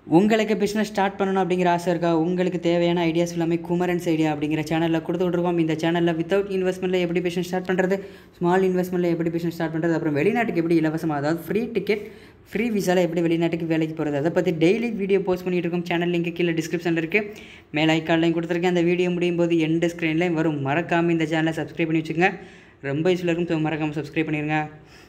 உங்களுக்கு business start பண்ணணும் அப்படிங்கிற ஆசை இருக்கா உங்களுக்கு தேவையான ஐடியாஸ் எல்லாமே குமரன்ஸ் ஐடியா அப்படிங்கிற சேனலில் கொடுத்துட்ருக்கோம் இந்த சேனலில் வித்தவுட் இன்வெஸ்ட்மெண்ட்டில் எப்படி பிஸ்னஸ் ஸ்டார்ட் பண்ணுறது ஸ்மால் இன்வெஸ்ட்மெண்ட்டில் எப்படி பிஸ்னஸ் ஸ்டார்ட் பண்ணுறது அப்புறம் வெளிநாட்டுக்கு எப்படி இலவசமாக அதாவது ஃப்ரீ டிக்கெட் ஃப்ரீ விசாவில் எப்படி வெளிநாட்டுக்கு வேலைக்கு போகிறது அதை பற்றி டெய்லி வீடியோ போஸ்ட் பண்ணிட்டு இருக்கோம் சேனல் லிங்க் கீழே டிஸ்கிரிப்ஷனில் இருக்குது மேலே ஐக்கான்லையும் கொடுத்துருக்கேன் அந்த வீடியோ முடியும் போது எண்டு ஸ்க்ரீன்லேயும் வரும் மறக்காமல் இந்த சேனலை சப்ஸ்கிரைப் பண்ணி வச்சுங்க ரொம்ப யூஸ்ஃபுல்லாக இருக்கும் ஸோ மறக்காமல் சப்ஸ்கிரைப் பண்ணிடுங்க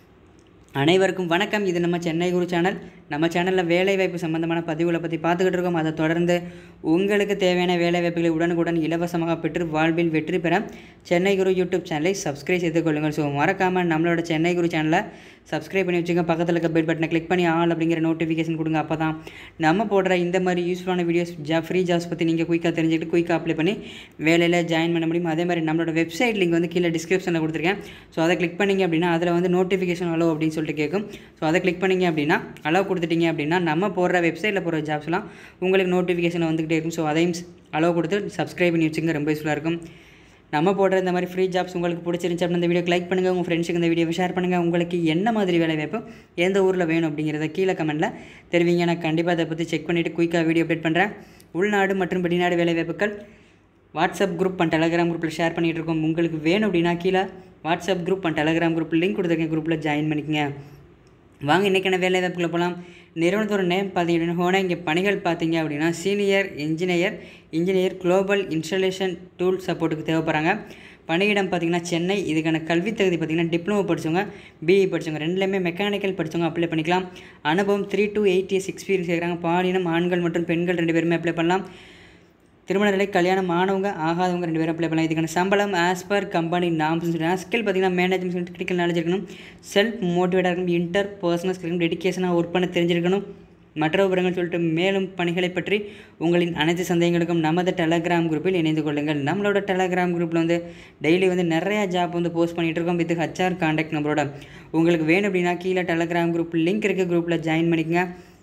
அனைவருக்கும் வணக்கம் இது நம்ம சென்னை குரு சேனல் நம்ம சேனலில் வேலைவாய்ப்பு சம்பந்தமான பதிவுகளை பற்றி பார்த்துக்கிட்டு இருக்கோம் அதை தொடர்ந்து உங்களுக்கு தேவையான வேலைவாய்ப்புகளை உடனுக்குடன் இலவசமாக பெற்று வாழ்வில் வெற்றி பெற சென்னை குரு யூடியூப் சேனலை சப்ஸ்கிரைப் செய்து கொள்ளுங்கள் ஸோ மறக்காமல் நம்மளோட சென்னை குரு சேனலை சப்ஸ்கிரைப் பண்ணி வச்சுங்க பக்கத்தில் இருக்க பெல் பட்டனை கிளிக் பண்ணி ஆல் அப்படிங்கிற நோட்டிஃபிகேஷன் கொடுங்க அப்போ தான் நம்ம போடுற இந்த மாதிரி யூஸ்ஃபுல்லான வீடியோஸ் ஜா ஃப்ரீ ஜாப்ஸ் பற்றி நீங்கள் குயிக்காக தெரிஞ்சுக்கிட்டு குயிக்காக அப்ளை பண்ணி வேலையில் ஜாயின் பண்ண முடியும் அதே மாதிரி நம்மளோட வெப்சைட் லிங்க் வந்து கீழே டிஸ்கிரிப்ஷனில் கொடுத்துருக்கேன் ஸோ அதை கிளிக் பண்ணிங்க அப்படின்னா அதில் வந்து நோட்டிஃபிகேஷன் அலோ அப்படின்னு சொல்லிட்டு கேட்கும் ஸோ அதை கிளிக் பண்ணிங்க அப்படின்னா அலோவ் கொடுத்துட்டீங்க அப்படின்னா நம்ம போடுற வெப்சைட்டில் போகிற ஜாப்ஸ்லாம் உங்களுக்கு நோட்டிஃபிகேஷன் வந்துக்கிட்டே இருக்கும் ஸோ அதையும் அலோவ் கொடுத்து சப்ஸ்கிரைப் பண்ணி வச்சுங்க ரொம்ப யூஸ்ஃபுல்லாக இருக்கும் நம்ம போடுற இந்த மாதிரி ஃப்ரீ ஜாப்ஸ் உங்களுக்கு பிடிச்சிருந்துச்சு அப்படின்னா இந்த வீடியோக்கு லைக் பண்ணுங்கள் உங்கள் ஃப்ரெண்ட்ஸுக்கு இந்த வீடியோவை ஷேர் பண்ணுங்கள் உங்களுக்கு என்ன மாதிரி வேலை வாய்ப்பு எந்த ஊரில் வேணும் அப்படிங்கிறத கீழே கமெண்ட்டில் தெரிவிங்க நான் கண்டிப்பாக அதை பற்றி செக் பண்ணிவிட்டு குயிக்காக வீடியோ அப்டேட் பண்ணுறேன் உள்நாடு மற்றும் வெளிநாடு வேலை வாய்ப்புகள் வாட்ஸ்அப் குரூப் அண்ட் டெலகிராம் குரூப்பில் ஷேர் பண்ணிகிட்டு இருக்கோம் உங்களுக்கு வேணும் அப்படின்னா கீழே WhatsApp group and Telegram group link கொடுத்துருக்கேன் குரூப்பில் ஜாயின் பண்ணிக்கங்க வாங்க இன்றைக்கான வேலை வாய்ப்புகளை போகலாம் நிறுவனத்தோட நேம் பார்த்தீங்க அப்படின்னா ஹோனா இங்கே பணிகள் பார்த்தீங்க அப்படின்னா senior engineer engineer global installation tool சப்போர்ட்டுக்கு தேவைப்படுறாங்க பணியிடம் பார்த்திங்கன்னா சென்னை இதுக்கான கல்வி தகுதி பார்த்திங்கன்னா டிப்ளமோ படித்தவங்க பிஇ படித்தவங்க ரெண்டுலேயுமே மெக்கானிக்கல் படித்தவங்க அப்ளை பண்ணிக்கலாம் அனுபவம் three to eight years experience கேட்குறாங்க பாலினம் ஆண்கள் மற்றும் பெண்கள் ரெண்டு பேருமே அப்ளை பண்ணலாம் திருமண நிலை கல்யாணம் ஆனவங்க ஆகாதவங்க ரெண்டு பேரும் அப்ளை பண்ணலாம் இதுக்கான சம்பளம் ஆஸ் பர் கம்பெனி நாம்ஸ் சொல்லிட்டு ஸ்கில் பார்த்தீங்கன்னா மேனேஜ்மெண்ட் கிரிட்டிக்கல் நாலேஜ் இருக்கணும் செல்ஃப் மோட்டிவேட்டாக இருக்கணும் இன்டர் பர்சனல் ஸ்கில் டெடிக்கேஷனாக ஒர்க் பண்ண தெரிஞ்சிருக்கணும் மற்ற விவரங்கள் சொல்லிட்டு மேலும் பணிகளை பற்றி உங்களின் அனைத்து சந்தேகங்களுக்கும் நமது டெலகிராம் குரூப்பில் இணைந்து கொள்ளுங்கள் நம்மளோட டெலகிராம் குரூப்பில் வந்து டெய்லி வந்து நிறையா ஜாப் வந்து போஸ்ட் பண்ணிகிட்டு இருக்கோம் வித் ஹச்ஆர் காண்டாக்ட் நம்பரோட உங்களுக்கு வேணும் அப்படின்னா கீழே டெலகிராம் குரூப் லிங்க் இருக்க குரூப்பில் ஜாயின் பண்ணிக்கங்க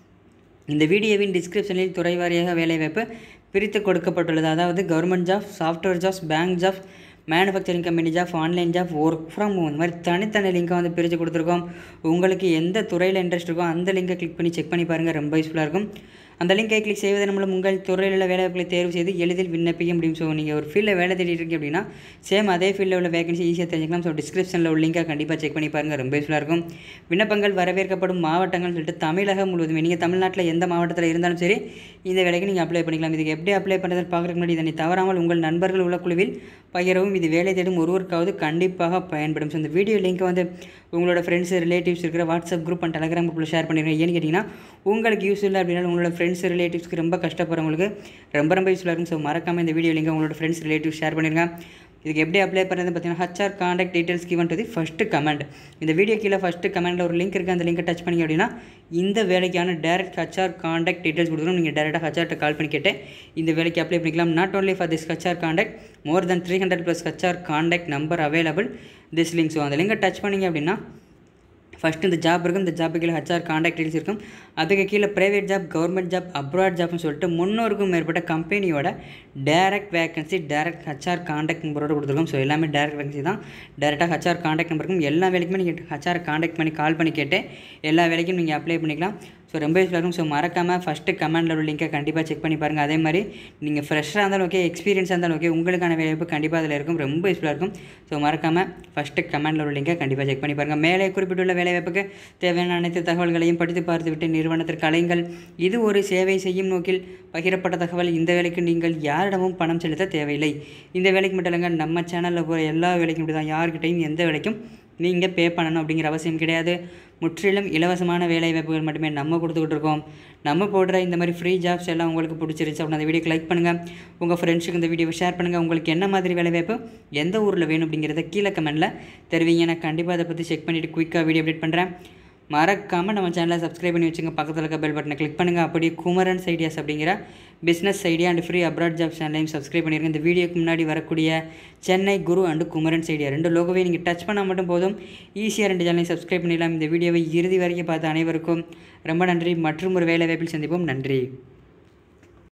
இந்த வீடியோவின் டிஸ்கிரிப்ஷனில் துறை வாரியாக வேலைவாய்ப்பு பிரித்து கொடுக்கப்பட்டுள்ளது அதாவது government job software jobs bank jobs manufacturing company job online job work from home இந்த மாதிரி தனித்தனி லிங்கை வந்து பிரித்து கொடுத்துருக்கோம் உங்களுக்கு எந்த துறையில் இன்ட்ரெஸ்ட் இருக்கோ அந்த லிங்கை கிளிக் பண்ணி செக் பண்ணி பாருங்கள் ரொம்ப யூஸ்ஃபுல்லாக இருக்கும் அந்த லிங்கை கிளிக் செய்வதன் மூலம் உங்கள் துறையில் உள்ள வேலைவாய்ப்புகளை தேர்வு செய்து எளிதில் விண்ணப்பிக்க முடியும் ஸோ நீங்கள் ஒரு ஃபீல்டில் வேலை தேடிட்டு இருக்கீங்க அப்படின்னா சேம் அதே ஃபீல்டில் உள்ள வேகன்சி ஈஸியாக தெரிஞ்சுக்கலாம் ஸோ டிஸ்கிரிப்ஷனில் உள்ள லிங்கை கண்டிப்பாக செக் பண்ணி பாருங்கள் ரொம்ப யூஸ்ஃபுல்லாக இருக்கும் விண்ணப்பங்கள் வரவேற்கப்படும் மாவட்டங்கள் சொல்லிட்டு தமிழகம் முழுவதும் நீங்கள் தமிழ்நாட்டில் எந்த மாவட்டத்தில் இருந்தாலும் சரி இந்த வேலைக்கு நீங்கள் அப்ளை பண்ணிக்கலாம் இதுக்கு எப்படி அப்ளை பண்ணுறதுன்னு பார்க்குறதுக்கு முன்னாடி இதனை தவறாமல் உங்கள் நண்பர்கள் உள்ள குழுவில் பகிரவும் இது வேலை தேடும் ஒருவருக்காவது கண்டிப்பாக பயன்படும் ஸோ இந்த வீடியோ லிங்க்கை வந்து உங்களோட ஃப்ரெண்ட்ஸ் ரிலேட்டிவ்ஸ் இருக்கிற வாட்ஸ்அப் குரூப் அண்ட் டெலகிராம் குரூப்பில் ஷேர் பண்ணிடுங்க ஏன்னு கேட்டிங்கன்னா உங்களுக்கு யூஸ் இல்லை அப்படின்னா உங்களோட ஃப்ரெண்ட்ஸ் ரிலேட்டிவ்ஸ்க்கு ரொம்ப கஷ்டப்படுறவங்களுக்கு ரொம்ப ரொம்ப யூஸ்ஃபுல்லாக இருக்கும் ஸோ மறக்காமல் இந்த வீடியோ லிங்கை உங்களோட ஃப்ரெண்ட்ஸ் ரிலேட்டிவ்ஸ் ஷேர் பண்ணிடுங்க இதுக்கு எப்படி அப்ளை பண்ணுறது பார்த்தீங்கன்னா HR contact details given to the first comment இந்த வீடியோ கீழே ஃபஸ்ட்டு கமெண்ட்டில் ஒரு லிங்க் இருக்குது அந்த லிங்கை டச் பண்ணி அப்படின்னா இந்த வேலைக்கான டேரக்ட் ஹச்ஆர் காண்டாக்ட் டீட்டெயில்ஸ் கொடுக்கணும் நீங்கள் டேரெக்டாக ஹச்ஆர்ட்ட கால் பண்ணி கேட்டு இந்த வேலைக்கு அப்ளை பண்ணிக்கலாம் not only for this HR contact more then three hundred plus HR contact number available this link so அந்த லிங்கை டச் பண்ணிங்க அப்படின்னா ஃபஸ்ட்டு இந்த ஜாப் இருக்கும் இந்த ஜாப்பு கீழே ஹச்ஆர் காண்டாக்ட் டீல்ஸ் இருக்கும் அதுக்கு கீழே private job government job abroad ஜாப்னு சொல்லிட்டு முன்னூறுக்கும் மேற்பட்ட கம்பெனியோட direct vacancy direct HR contact நம்பரோட கொடுத்துருக்கோம் ஸோ எல்லாமே டேரக்ட் வேகன்சி தான் டேரெக்டாக ஹச்ஆர் காண்டாக்ட் நம்பர் இருக்கும் எல்லா வேலைக்குமே நீங்கள் ஹச்ஆர் காண்டாக்ட் பண்ணி கால் பண்ணி கேட்டு எல்லா வேலைக்கும் நீங்கள் அப்ளை பண்ணிக்கலாம் ஸோ ரொம்ப யூஸ்ஃபுல்லாக இருக்கும் ஸோ மறக்காமல் ஃபஸ்ட்டு கமெண்டில் உள்ள லிங்கை கண்டிப்பாக செக் பண்ணி பாருங்கள் அதே மாதிரி நீங்கள் ஃப்ரெஷ்ஷாக இருந்தாலும் ஓகே எக்ஸ்பீரியன்ஸாக இருந்தாலும் ஓகே உங்களுக்கான வேலைவாய்ப்பு கண்டிப்பாக அதில் இருக்கும் ரொம்ப யூஸ்ஃபுல்லாக இருக்கும் ஸோ மறக்காமல் ஃபஸ்ட்டு கமெண்டில் உள்ள லிங்கை கண்டிப்பாக செக் பண்ணி பாருங்கள் மேலே குறிப்பிட்டுள்ள வேலைவாய்ப்புக்கு தேவையான அனைத்து தகவல்களையும் படித்து பார்த்துவிட்டு நிறுவனத்திற்கு அலைங்கள் இது ஒரு சேவை செய்யும் நோக்கில் பகிரப்பட்ட தகவல் இந்த வேலைக்கு நீங்கள் யாரிடமும் பணம் செலுத்த தேவையில்லை இந்த வேலைக்கு மட்டும் இல்லைங்க நம்ம சேனலில் போகிற எல்லா வேலைக்கும் இப்படி தான் யார்கிட்டையும் எந்த வேலைக்கும் நீங்கள் பே பண்ணணும் அப்படிங்கிற அவசியம் கிடையாது முற்றிலும் இலவசமான வேலை வாய்ப்புகள் மட்டுமே நம்ம கொடுத்துக்கிட்டு இருக்கோம் நம்ம போடுற இந்த மாதிரி ஃப்ரீ ஜாப்ஸ் எல்லாம் உங்களுக்கு பிடிச்சிருச்சு அப்படின்னா அந்த வீடியோக்கு லைக் பண்ணுங்கள் உங்கள் ஃப்ரெண்ட்ஸுக்கு இந்த வீடியோவை ஷேர் பண்ணுங்கள் உங்களுக்கு என்ன மாதிரி வேலை வாய்ப்பு எந்த ஊரில் வேணும் அப்படிங்கிறத கீழே கமெண்ட்டில் தெரிவிங்க நான் கண்டிப்பாக அதை பற்றி செக் பண்ணிவிட்டு குயிக்காக வீடியோ அப்டேட் பண்ணுறேன் மறக்காமல் நம்ம சேனலை சப்ஸ்கிரைப் பண்ணி வச்சுங்க பக்கத்தில் இருக்க பெல் பட்டனை கிளிக் பண்ணுங்கள் அப்படியே குமரன்ஸ் ஐடியாஸ் அப்படிங்கிற business idea and free abroad job சேனலையும் சப்ஸ்கிரைப் பண்ணிருங்க இந்த வீடியோக்கு முன்னாடி வரக்கூடிய சென்னை குரு அண்டு குமரன்ஸ் ஐடியா ரெண்டு லோகோவை நீங்கள் டச் பண்ணால் மட்டும் போதும் ஈஸியாக ரெண்டு சேனலையும் சப்ஸ்கிரைப் பண்ணிடலாம் இந்த வீடியோவை இறுதி வரைக்கும் பார்த்த அனைவருக்கும் ரொம்ப நன்றி மற்றும் ஒரு வேலை வாய்ப்பில் சந்திப்போம் நன்றி